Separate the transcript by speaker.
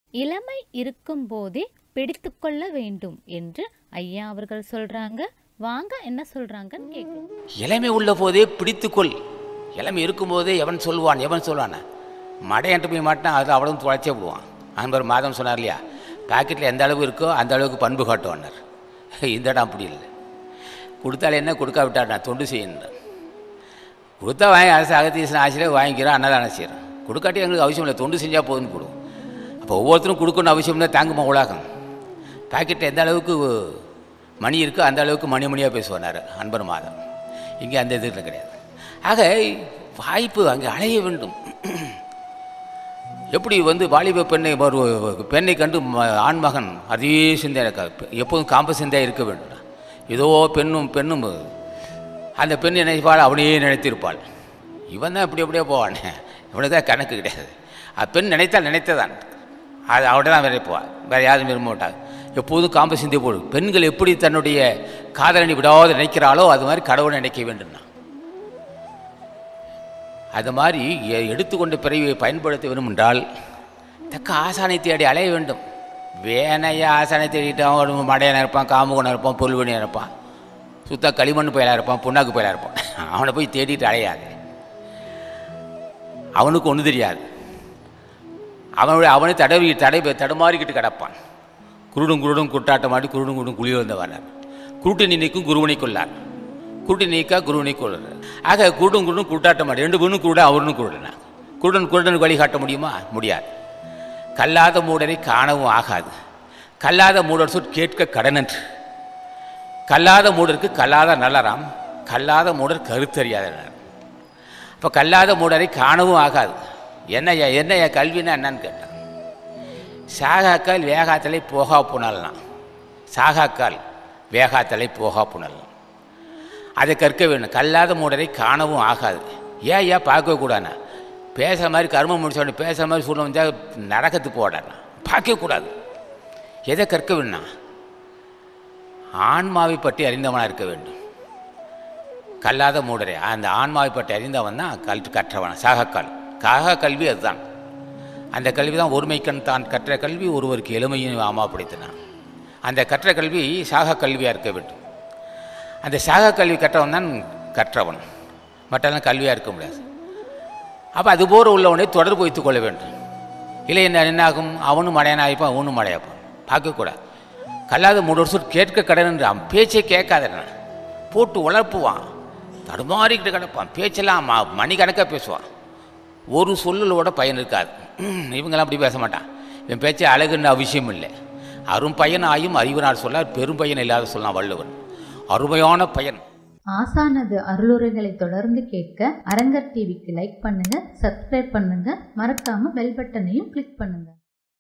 Speaker 1: இளமை இருக்கும் போதே பிடித்து கொள்ள வேண்டும் என்று ஐயா அவர்கள் சொல்றாங்க வாங்க என்ன சொல்றாங்கன்னு கேட்கலாம்
Speaker 2: இளமை உள்ள போதே பிடித்துக்கொள் இளமை இருக்கும்போதே எவன் சொல்லுவான் எவன் சொல்லுவான் மடையன்ட்டு போய் மாட்டான் அது அவ்வளவு துளைச்சே விடுவான் அன்பர் மாதம் சொன்னார் இல்லையா பாக்கெட்டில் எந்த அளவு இருக்கோ அந்த அளவுக்கு பண்பு காட்டுவானார் இந்த இடம் அப்படி இல்லை கொடுத்தாலே என்ன கொடுக்கா விட்டார் நான் தொண்டு செய்யணும் கொடுத்தா வாங்கி அரசு அகத்தீசன் ஆசையில் வாங்கிக்கிறோம் அன்னதானம் செய்கிறோம் கொடுக்காட்டி எங்களுக்கு அவசியம் இல்லை தொண்டு செஞ்சால் போதும்னு கொடுக்கும் அப்போ ஒவ்வொருத்தரும் கொடுக்கணும் அவசியம் தான் தாங்குமா உலகம் பாக்கெட்டில் எந்த அளவுக்கு மணி இருக்கோ அந்த அளவுக்கு மணி மணியாக பேசுவார் அன்பர் மாதம் இங்கே அந்த இதில் கிடையாது ஆக வாய்ப்பு அங்கே அலைய வேண்டும் எப்படி வந்து வாலிப பெண்ணை ஒரு பெண்ணை கண்டு ம- ஆண்மகன் அதே சிந்தை இருக்காது எப்போதும் காம்ப சிந்தையாக இருக்க வேண்டும் ஏதோ பெண்ணும் பெண்ணும் அந்த பெண் நினைப்பாள் அவனையே நினைத்திருப்பாள் இவன் தான் இப்படி அப்படியே போவானே இவனுக்கு தான் கணக்கு கிடையாது அது பெண் நினைத்தால் நினைத்ததான் அது அவட தான் விரைப்பா வேறு யாரும் விரும்ப மாட்டாங்க எப்போதும் காம்ப சிந்தை போடும் பெண்கள் எப்படி தன்னுடைய காதலனை விடாது நினைக்கிறாளோ அது மாதிரி கடவுளை நினைக்க வேண்டும்னா அது மாதிரி எ- எடுத்துக்கொண்ட பிறவியை பயன்படுத்த வேண்டும் என்றால் தக்க ஆசானை தேடி அலைய வேண்டும் வேணைய ஆசானை தேடிட்டு அவன் மடையனாக இருப்பான் காமுகனாக இருப்பான் பொல்வனியாக இருப்பான் சுத்தா களிமண் பயலாக இருப்பான் புண்ணாக்கு பயலாக இருப்பான் அவனை போய் தேடிட்டு அலையாது அவனுக்கு ஒன்றும் தெரியாது அவனுடைய அவனை தடவி தடை தடுமாறிக்கிட்டு கிடப்பான் குருடும் குருடும் குட்டாட்டம் ஆடி குருடும் குருடும் குழி வந்த வரார் குருட்டு நினைக்கும் குருவனை கொள்ளார் குருட்டு நீக்கா குருவனை கொள்ளார் ஆக குருடும் குருடும் குட்டாட்டம் ஆடி ரெண்டு பேரும் குருடன் அவரும் குருடனா குருடன் குருடனுக்கு வழி காட்ட முடியுமா முடியாது கல்லாத மூடரை காணவும் ஆகாது கல்லாத மூடர் சொற் கேட்க கடனன்று கல்லாத மூடருக்கு கல்லாத நல்லறாம் கல்லாத மூடர் கருத்தறியாதனர் அப்போ கல்லாத மூடரை காணவும் ஆகாது என்னய்யா என்னய்யா கல்வின்னா என்னன்னு கேட்டான் சாகாக்கால் வேகாத்தலை போகா புனல்னா சாகாக்கால் வேகாத்தலை போகா புனல் அதை கற்க வேண்டும் கல்லாத மூடரை காணவும் ஆகாது ஏன் ஏன் பார்க்கவே கூடாண்ணா பேசுகிற மாதிரி கர்மம் முடிச்ச உடனே பேசுகிற மாதிரி சூழ்நிலை வந்தால் நரகத்து போடாண்ணா பார்க்கவே கூடாது எதை கற்க வேணும்னா ஆன்மாவை பற்றி அறிந்தவனாக இருக்க வேண்டும் கல்லாத மூடரே அந்த ஆன்மாவை பற்றி அறிந்தவன் தான் கல் கற்றவன் சாகக்கால் காக கல்வி அதுதான் அந்த கல்வி தான் ஒருமைக்கண் தான் கற்ற கல்வி ஒருவருக்கு எளிமையும் ஆமாப்படுத்தினான் அந்த கற்ற கல்வி சாக கல்வியாக இருக்க வேண்டும் அந்த சாக கல்வி கற்றவன் தான் கற்றவன் மற்றெல்லாம் கல்வியாக இருக்க முடியாது அப்போ அதுபோல் உள்ளவனை தொடர்பு வைத்துக் கொள்ள வேண்டும் இல்லை என்ன என்னாகும் அவனும் மடையனாகிப்பான் அவனும் மடையாப்பான் பார்க்கக்கூடாது கல்லாத மூணு வருஷம் கேட்க கடன் அவன் பேச்சை கேட்காதன போட்டு உழப்புவான் தடுமாறிக்கிட்டு கிடப்பான் பேச்செல்லாம் ம- மணிக்கணக்காக பேசுவான் ஒரு சொல்லலோட பயன் இருக்காது ம், இவங்கெல்லாம் அப்படி பேச மாட்டான் இவன் பேச்சை அழகுன்னு அவசியம் இல்லை அரும் பயன் ஆயும் அறிவனார் சொல்ல பெரும் பயன் இல்லாத சொன்னான் வள்ளுவன் அருமையான பயன்
Speaker 3: ஆசானது அருளுரைகளை தொடர்ந்து கேட்க அரங்கர் டிவிக்கு லைக் பண்ணுங்க சப்ஸ்கிரைப் பண்ணுங்க மறக்காம பெல் பட்டனையும் கிளிக் பண்ணுங்க